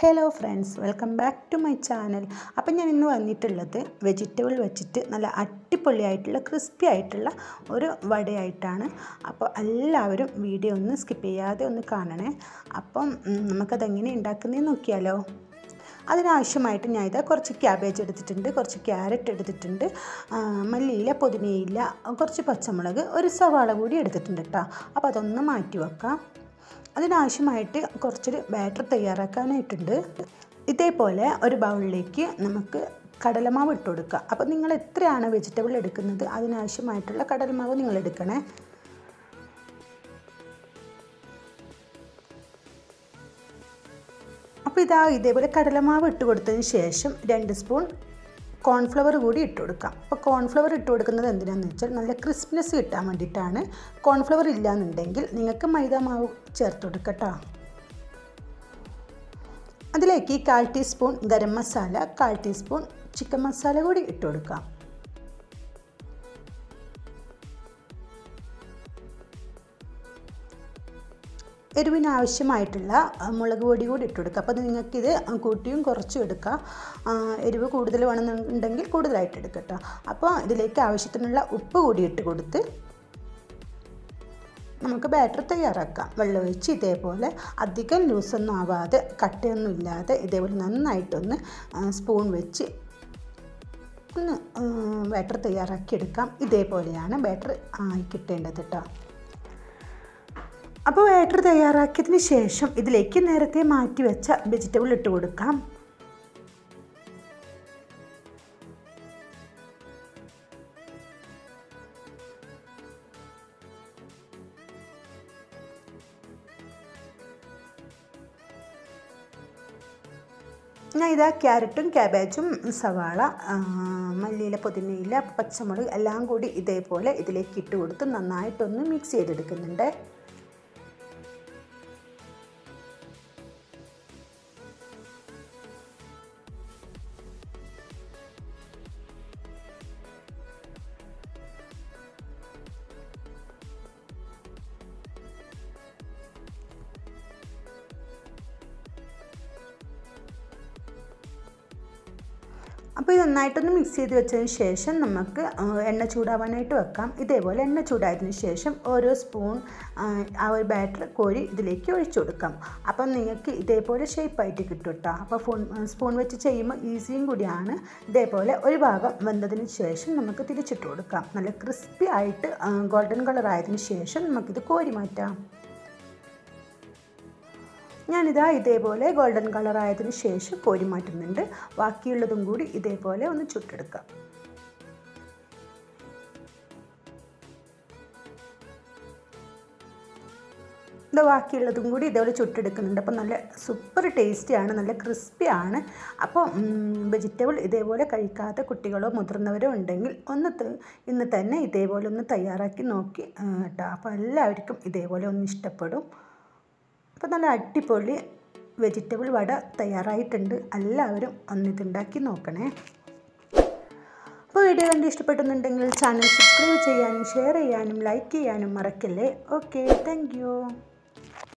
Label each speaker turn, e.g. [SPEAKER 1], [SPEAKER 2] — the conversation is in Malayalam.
[SPEAKER 1] hello friends welcome back to my channel അപ്പം ഞാൻ ഇന്ന് വന്നിട്ടുള്ളത് വെജിറ്റബിൾ വെച്ചിട്ട് നല്ല അടിപൊളിയായിട്ടുള്ള ക്രിസ്പി ആയിട്ടുള്ള ഒരു വടയായിട്ടാണ് അപ്പോൾ എല്ലാവരും വീഡിയോ ഒന്ന് സ്കിപ്പ് ചെയ്യാതെ ഒന്ന് കാണണേ അപ്പം ഉം, നമുക്കതെങ്ങനെ ഉണ്ടാക്കുന്നതെന്ന് നോക്കിയാലോ അതിനാവശ്യമായിട്ട് ഞാൻ ഇതാ കുറച്ച് ക്യാബേജ് എടുത്തിട്ടുണ്ട് കുറച്ച് ക്യാരറ്റ് എടുത്തിട്ടുണ്ട് ആ, മല്ലിയില പുതിനയില കുറച്ച് പച്ചമുളക് ഒരു സവാള കൂടി എടുത്തിട്ടുണ്ട് കേട്ടോ അപ്പോൾ അതൊന്ന് മാറ്റി വെക്കാം അതിനാവശ്യമായിട്ട് കുറച്ചൊരു ബാറ്റർ തയ്യാറാക്കാനായിട്ടുണ്ട് ഇതേപോലെ ഒരു ബൗളിലേക്ക് നമുക്ക് കടലമാവ് ഇട്ട് കൊടുക്കുക അപ്പോൾ നിങ്ങൾ എത്രയാണ് വെജിറ്റബിൾ എടുക്കുന്നത് അതിനാവശ്യമായിട്ടുള്ള കടലമാവ് നിങ്ങൾ എടുക്കണേ അപ്പോൾ ഇതാ ഇതേപോലെ കടലമാവ് ഇട്ട് കൊടുത്തതിന് ശേഷം രണ്ട് സ്പൂൺ കോൺഫ്ലവർ കൂടി ഇട്ട് കൊടുക്കാം അപ്പോൾ കോൺഫ്ലവർ ഇട്ട് കൊടുക്കുന്നത് എന്തിനാണെന്ന് വെച്ചാൽ നല്ല ക്രിസ്പ്നെസ് കിട്ടാൻ വേണ്ടിയിട്ടാണ് കോൺഫ്ലവർ ഇല്ലയെന്നുണ്ടെങ്കിൽ നിങ്ങൾക്ക് മൈദ മാവ് ചേർത്ത് കൊടുക്കട്ടോ അതിലേക്ക് കാൽ ടീസ്പൂൺ ഗരം മസാല കാൽ ടീസ്പൂൺ ചിക്കൻ മസാല കൂടി ഇട്ട് കൊടുക്കാം എരിവിന് ആവശ്യമായിട്ടുള്ള ആ, മുളക് പൊടി കൂടി ഇട്ട് കൊടുക്കുക അപ്പോൾ അത് നിങ്ങൾക്കിത് കൂട്ടിയും കുറച്ചും എടുക്കാം ആ, എരിവ് കൂടുതൽ വേണമെന്നുണ്ടെങ്കിൽ കൂടുതലായിട്ട് എടുക്കുക കേട്ടോ അപ്പോൾ ഇതിലേക്ക് ആവശ്യത്തിനുള്ള ഉപ്പ് കൂടി ഇട്ട് കൊടുത്ത് നമുക്ക് ബാറ്റർ തയ്യാറാക്കാം വെള്ളമൊഴിച്ച് ഇതേപോലെ അധികം ലൂസൊന്നും ആവാതെ കട്ടയൊന്നും ഇല്ലാതെ ഇതേപോലെ നന്നായിട്ടൊന്ന് ആ, സ്പൂൺ വെച്ച് ഒന്ന് ബാറ്റർ തയ്യാറാക്കിയെടുക്കാം ഇതേപോലെയാണ് ബാറ്റർ ആയി കിട്ടേണ്ടത് കേട്ടോ അപ്പോൾ ബാറ്റർ തയ്യാറാക്കിയതിന് ശേഷം ഇതിലേക്ക് നേരത്തെ മാറ്റി വെച്ച വെജിറ്റബിൾ ഇട്ട് കൊടുക്കാം ഞാൻ ഇതാ ക്യാരറ്റും ക്യാബേജും സവാള ആ, മല്ലിയില പുതിനയില പച്ചമുളക് എല്ലാം കൂടി ഇതേപോലെ ഇതിലേക്ക് ഇട്ട് കൊടുത്ത് നന്നായിട്ടൊന്ന് മിക്സ് ചെയ്തെടുക്കുന്നുണ്ട് അപ്പോൾ ഇത് നന്നായിട്ടൊന്ന് മിക്സ് ചെയ്ത് വെച്ചതിന് ശേഷം നമുക്ക് ആ, എണ്ണ ചൂടാവാനായിട്ട് വെക്കാം ഇതേപോലെ എണ്ണ ചൂടായതിന് ശേഷം ഓരോ സ്പൂൺ ആ, ആ ഒരു ബാറ്റർ കോരി ഇതിലേക്ക് ഒഴിച്ചു കൊടുക്കാം അപ്പം നിങ്ങൾക്ക് ഇതേപോലെ ഷേപ്പായിട്ട് കിട്ടും കേട്ടോ അപ്പോൾ ഫോൺ സ്പൂൺ വെച്ച് ചെയ്യുമ്പോൾ ഈസിയും കൂടിയാണ് ഇതേപോലെ ഒരു ഭാഗം വെന്തതിന് ശേഷം നമുക്ക് തിരിച്ചിട്ട് കൊടുക്കാം നല്ല ക്രിസ്പി ആയിട്ട് ഗോൾഡൻ കളർ ആയതിനു ശേഷം നമുക്കിത് കോരി മാറ്റാം ഞാനിതാ ഇതേപോലെ ഗോൾഡൻ കളർ ആയതിനു ശേഷം കോരി മാറ്റുന്നുണ്ട് ബാക്കിയുള്ളതും കൂടി ഇതേപോലെ ഒന്ന് ചുട്ടെടുക്കാം ഇത് ബാക്കിയുള്ളതും കൂടി ഇതേപോലെ ചുട്ടെടുക്കുന്നുണ്ട് അപ്പോൾ നല്ല സൂപ്പർ ടേസ്റ്റിയാണ് നല്ല ക്രിസ്പിയാണ് അപ്പോൾ വെജിറ്റബിൾ ഇതേപോലെ കഴിക്കാത്ത കുട്ടികളോ മുതിർന്നവരോ ഉണ്ടെങ്കിൽ ഒന്ന് ത- ഇന്ന് തന്നെ ഇതേപോലെ ഒന്ന് തയ്യാറാക്കി നോക്കി ആ, കേട്ടോ അപ്പോൾ എല്ലാവർക്കും ഇതേപോലെ ഒന്ന് ഇഷ്ടപ്പെടും അപ്പോൾ നല്ല അടിപൊളി വെജിറ്റബിൾ വട തയ്യാറായിട്ടുണ്ട് എല്ലാവരും ഒന്നിതുണ്ടാക്കി നോക്കണേ അപ്പോൾ വീഡിയോ കണ്ട് ഇഷ്ടപ്പെടുന്നുണ്ടെങ്കിൽ ചാനൽ സബ്സ്ക്രൈബ് ചെയ്യാനും ഷെയർ ചെയ്യാനും ലൈക്ക് ചെയ്യാനും മറക്കല്ലേ ഓക്കെ താങ്ക്